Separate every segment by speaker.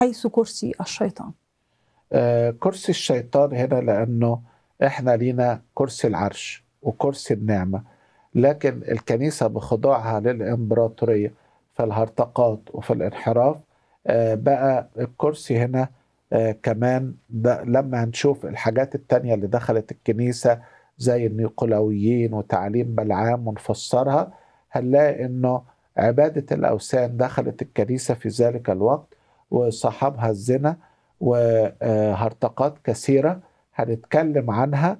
Speaker 1: حيث كرسي الشيطان
Speaker 2: آه، كرسي الشيطان هنا لأنه إحنا لينا كرسي العرش وكرسي النعمة لكن الكنيسة بخضوعها للإمبراطورية في الهرطقات وفي الانحراف آه، بقى الكرسي هنا آه، كمان ده لما هنشوف الحاجات التانية اللي دخلت الكنيسة زي النيقولويين وتعليم بلعام ونفسرها هنلاقي انه عبادة الأوثان دخلت الكنيسة في ذلك الوقت وصاحبها الزنا وهرطقات كثيرة هنتكلم عنها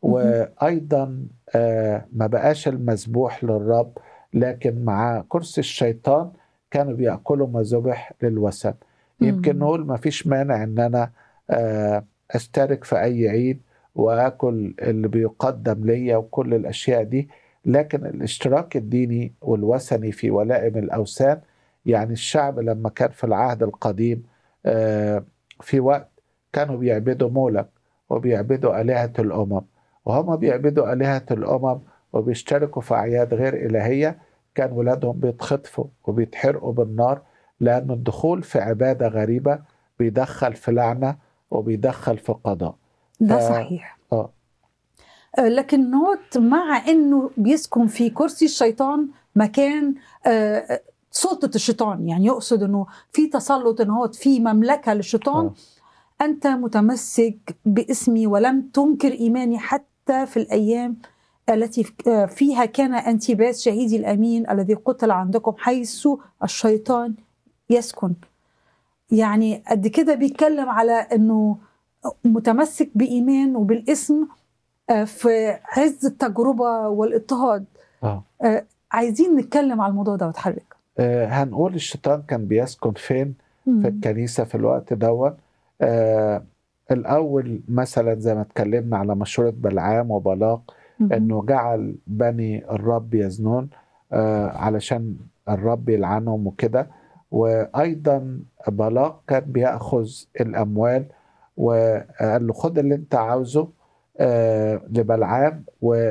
Speaker 2: وأيضا آه، ما بقاش المذبوح للرب لكن مع كرسي الشيطان كانوا بيأكلوا ما ذبح للوثن يمكن
Speaker 1: مم.
Speaker 2: نقول ما فيش مانع ان انا آه، اشترك في اي عيد واكل اللي بيقدم ليا وكل الاشياء دي لكن الاشتراك الديني والوثني في ولائم الاوثان يعني الشعب لما كان في العهد القديم آه، في وقت كانوا بيعبدوا مولك وبيعبدوا آلهة الأمم وهم بيعبدوا آلهة الأمم وبيشتركوا في أعياد غير إلهية كان ولادهم بيتخطفوا وبيتحرقوا بالنار لأن الدخول في عبادة غريبة بيدخل في لعنة وبيدخل في قضاء
Speaker 1: ده
Speaker 2: ف-
Speaker 1: صحيح
Speaker 2: آه.
Speaker 1: آه، لكن نوت مع انه بيسكن في كرسي الشيطان مكان آه، سلطة الشيطان يعني يقصد انه في تسلط ان هو في مملكة للشيطان
Speaker 2: آه.
Speaker 1: انت متمسك باسمي ولم تنكر ايماني حتى في الايام التي آه، فيها كان انتباس شهيدي الامين الذي قتل عندكم حيث الشيطان يسكن يعني قد كده بيتكلم على انه متمسك بايمان وبالاسم آه، في عز التجربه والاضطهاد
Speaker 2: آه.
Speaker 1: آه، عايزين نتكلم على الموضوع ده وتحرك
Speaker 2: آه، هنقول الشيطان كان بيسكن فين في الكنيسة في الوقت دون آه الأول مثلا زي ما اتكلمنا على مشورة بلعام وبلاق انه جعل بني الرب يزنون آه علشان الرب يلعنهم وكده وايضا بلاق كان بياخذ الاموال وقال له خد اللي انت عاوزه آه لبلعام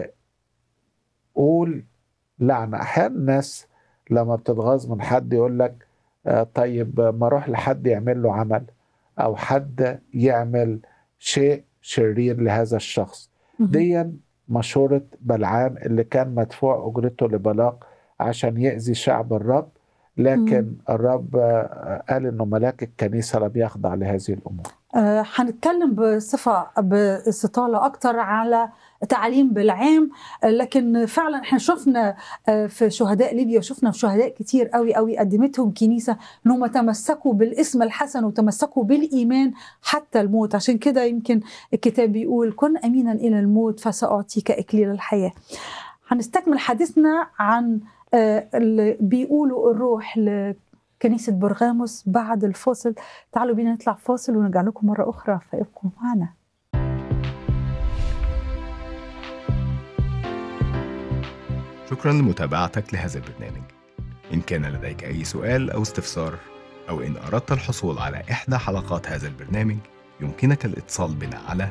Speaker 2: وقول لعنه احيانا الناس لما بتتغاظ من حد يقول لك آه طيب ما اروح لحد يعمل له عمل او حد يعمل شيء شرير لهذا الشخص ديا مشورة بلعام اللي كان مدفوع أجرته لبلاق عشان يأذي شعب الرب لكن
Speaker 1: مم.
Speaker 2: الرب آه، قال إنه ملاك الكنيسة لم يخضع لهذه الأمور
Speaker 1: آه، هنتكلم بصفة باستطالة أكتر على تعليم بالعام آه، لكن فعلا احنا شفنا آه، في شهداء ليبيا وشفنا في شهداء كتير قوي قوي قدمتهم كنيسة انهم تمسكوا بالاسم الحسن وتمسكوا بالإيمان حتى الموت عشان كده يمكن الكتاب بيقول كن أمينا إلى الموت فسأعطيك إكليل الحياة هنستكمل حديثنا عن آه، اللي بيقولوا الروح لكنيسة برغاموس بعد الفاصل تعالوا بينا نطلع فاصل ونرجع لكم مرة أخرى فابقوا معنا
Speaker 3: شكرا لمتابعتك لهذا البرنامج إن كان لديك أي سؤال أو استفسار أو إن أردت الحصول على إحدى حلقات هذا البرنامج يمكنك الاتصال بنا على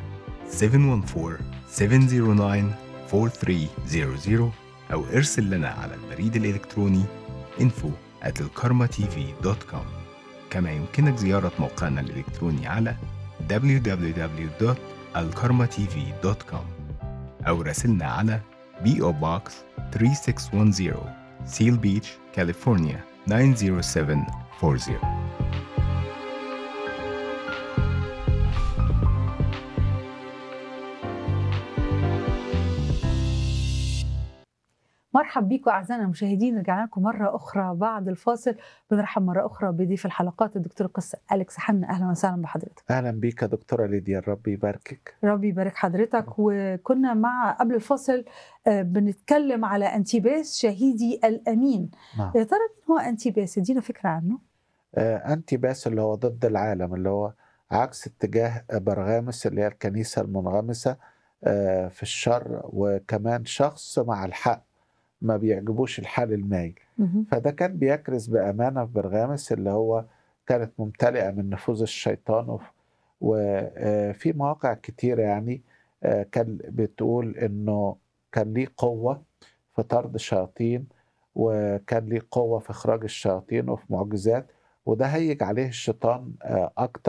Speaker 3: 714-709-4300 أو ارسل لنا على البريد الإلكتروني info at الكارما-tv.com كما يمكنك زيارة موقعنا الإلكتروني على www.alkarmatv.com أو راسلنا على PO Box 3610 Seal Beach, California 90740
Speaker 1: مرحب بيكم أعزائنا المشاهدين رجعنا لكم مرة أخرى بعد الفاصل بنرحب مرة أخرى بضيف الحلقات الدكتور القس أليكس حنا أهلا وسهلا بحضرتك
Speaker 2: أهلا بيك يا دكتورة ليديا الرب يباركك
Speaker 1: ربي يبارك حضرتك وكنا مع قبل الفاصل آه، بنتكلم على أنتيباس شهيدي الأمين
Speaker 2: نعم
Speaker 1: يا ترى مين هو أنتيباس ادينا فكرة عنه
Speaker 2: آه، أنتي باس اللي هو ضد العالم اللي هو عكس اتجاه برغامس اللي هي الكنيسة المنغمسة آه، في الشر وكمان شخص مع الحق ما بيعجبوش الحال المايل
Speaker 1: مهم.
Speaker 2: فده كان بيكرز بأمانة في برغامس اللي هو كانت ممتلئة من نفوذ الشيطان وف- وفي مواقع كتيرة يعني آه، كان بتقول إنه كان ليه قوة في طرد الشياطين وكان ليه قوة في إخراج الشياطين وفي معجزات وده هيج عليه الشيطان آه، اكتر